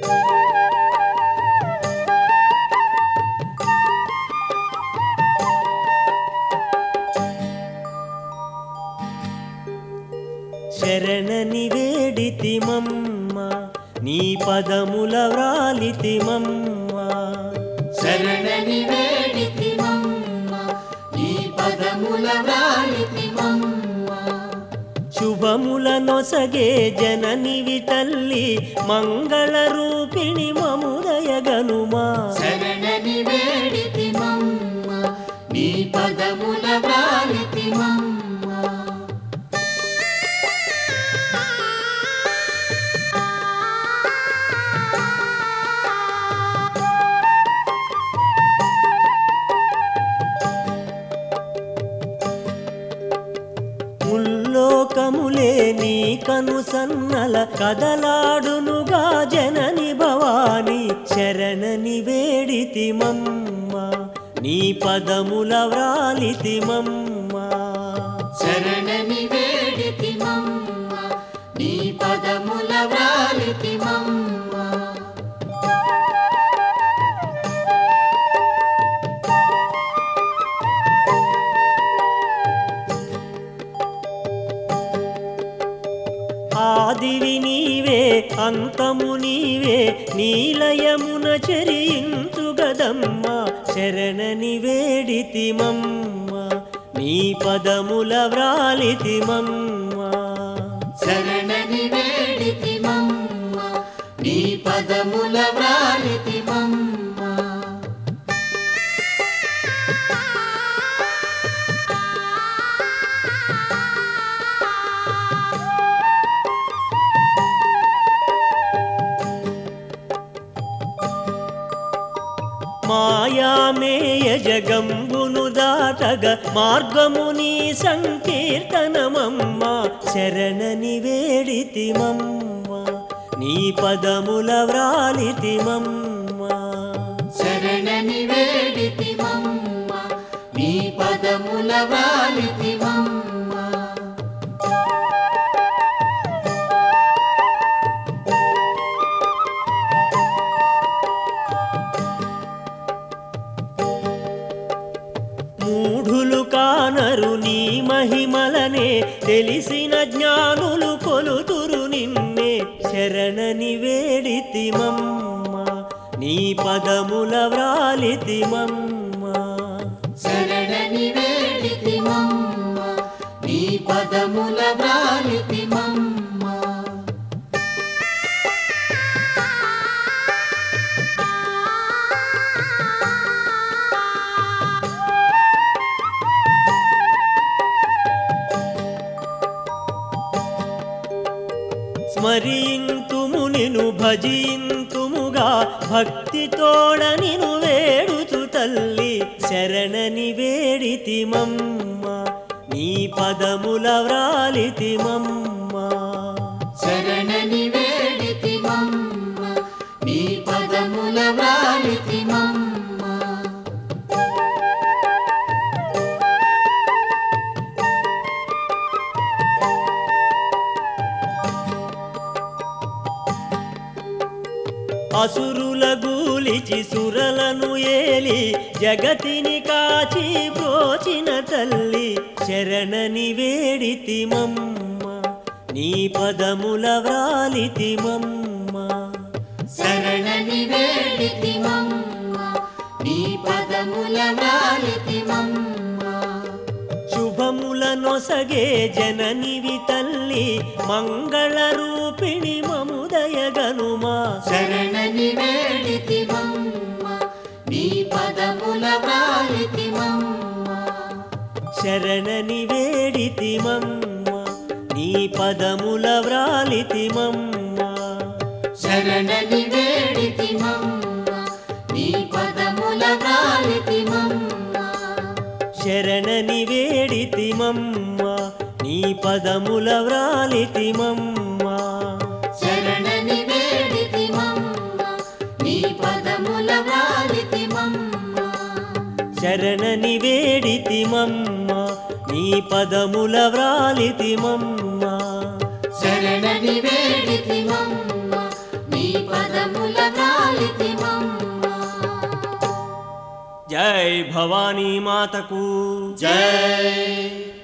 శరణని వేడితిమమ్మ నీ పదముల వ్రాలితిమమ్మ శరణని వేడితిమమ్మ నీ పదముల వ్రాలితిమమ్మ శుభముల నొసగే జననివి తల్లి మంగళ రూపిణి మముదయగనుమా శరణని వేడితిమమ్మ నీ పదముల వ్రాలితిమమ్మ ముల్లోకములే నీ కను సన్నల కదలాడునుగా జనని భవాని శరణని వేడితిమమ్మ నీ పదముల వ్రాలితిమమ్మ శరణని వేడితిమమ్మ నీ పదముల వ్రాలితిమమ్మ ఆదివి నీవే అంతము నీవే నీలయమున చెరించు గదమ్మ శరణని వేడితిమమ్మ నీ పదముల వ్రాలితిమమ్మ శరణని వేడితిమమ్మ నీ పదముల వ్రాలితిమమ్మ మాయామేయ జగంబును దాటగ మార్గముని సంకీర్తనమమ్మ శరణని వేడితిమమ్మ నీ పదముల వ్రాలితిమమ్మ శరణని వేడితిమమ్మ నీ పదముల వ్రాలితిమమ్మ మూఢులు కానరు నీ మహిమలనే తెలిసిన జ్ఞానులు కొలుతురు నిన్నే శరణని వేడితిమమ్మ నీ పదముల వ్రాలితిమమ్మ శరణని వేడితిమమ్మ నీ పదముల వ్రాలితిమమ్మ స్మరింతుము నిను భజింతుముగా భక్తితోడ నిను వేడుచు తల్లి శరణని వేడితిమమ్మ నీ పదముల వ్రాలితిమమ్మ శరణని వేడితిమమ్మ నీ పదముల వ్రాలితిమమ్మ అసురుల గూలిచి సురలను ఏలి జగతిని కాచి బ్రోచిన తల్లి శరణని వేడితిమమ్మ నీ పదముల వ్రాలితిమమ్మ శరణని వేడితిమమ్మ నీ పదముల వ్రాలితిమమ్మ శుభముల నొసగే జననివి తల్లి మంగళ రూపిణి మముదయగనుమా శరణని వేడితిమమ్మ నీ పదముల వ్రాలితిమమ్మ శరణని వేడితిమమ్మ నీ పదముల వ్రాలితిమమ్మ శరణని వేడితిమమ్మ నీ పదముల వ్రాలితిమమ్మ శరణని వేడితిమమ్మ నీ పదముల వ్రాలితిమమ్మ శరణని వేడితిమమ్మ నీ పదముల వ్రాలితిమమ్మ శరణని వేడితిమమ్మ నీ పదముల వ్రాలితిమమ్మ శరణని వేడితిమమ్మ నీ పదముల జై భవానీ మాతకు జై